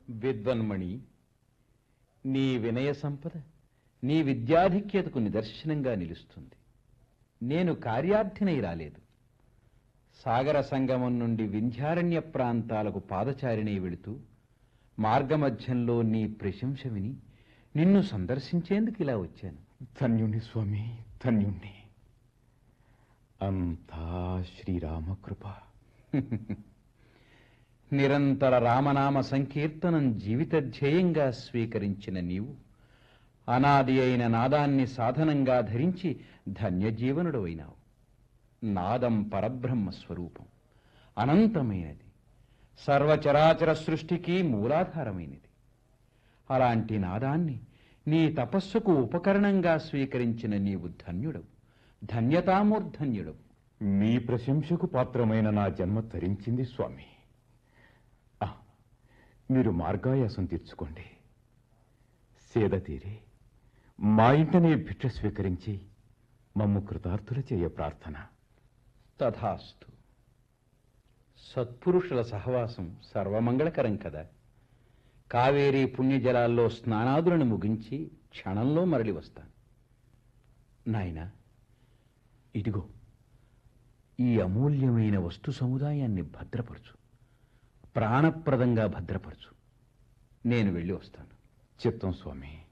విద్వన్మణి నీ వినయ సంపద నీ విద్యాధిక్యతకు నిదర్శనంగా నిలుస్తుంది నేను కార్యార్థినై రాలేదు సాగర సంగమం నుండి వింధ్యారణ్య ప్రాంతాలకు పాదచారిణై వెళుతూ మార్గమధ్యంలో నీ ప్రశంస విని నిన్ను సందర్శించేందుకు ఇలా వచ్చాను ధన్యుణ్ణి స్వామి ధన్యుణ్ణి అంతా శ్రీరామకృప నిరంతర రామనామ సంకీర్తనం జీవిత ధ్యేయంగా స్వీకరించిన నీవు అనాది అయిన నాదాన్ని సాధనంగా ధరించి ధన్యజీవనుడు అయినావు నాదం పరబ్రహ్మ స్వరూపం అనంతమైనది సర్వచరాచర సృష్టికి మూలాధారమైనది అలాంటి నాదాన్ని నీ తపస్సుకు ఉపకరణంగా స్వీకరించిన నీవు ధన్యుడవు ధన్యతామూర్ధన్యుడవు మీ ప్రశంసకు పాత్రమైన నా జన్మ తరించింది స్వామి ఆ, మీరు మార్గాయాసం తీర్చుకోండి సేద తీరి మా ఇంటనే భిక్ష స్వీకరించి మమ్ము కృతార్థుల చేయ ప్రార్థన తథాస్తు సత్పురుషుల సహవాసం సర్వమంగళకరం కదా కావేరీ పుణ్యజలాల్లో స్నానాదులను ముగించి క్షణంలో మరలి వస్తాను నాయనా ఇదిగో ఈ అమూల్యమైన వస్తు సముదాయాన్ని భద్రపరచు ప్రాణప్రదంగా భద్రపరచు నేను వెళ్ళి వస్తాను చిత్తం స్వామి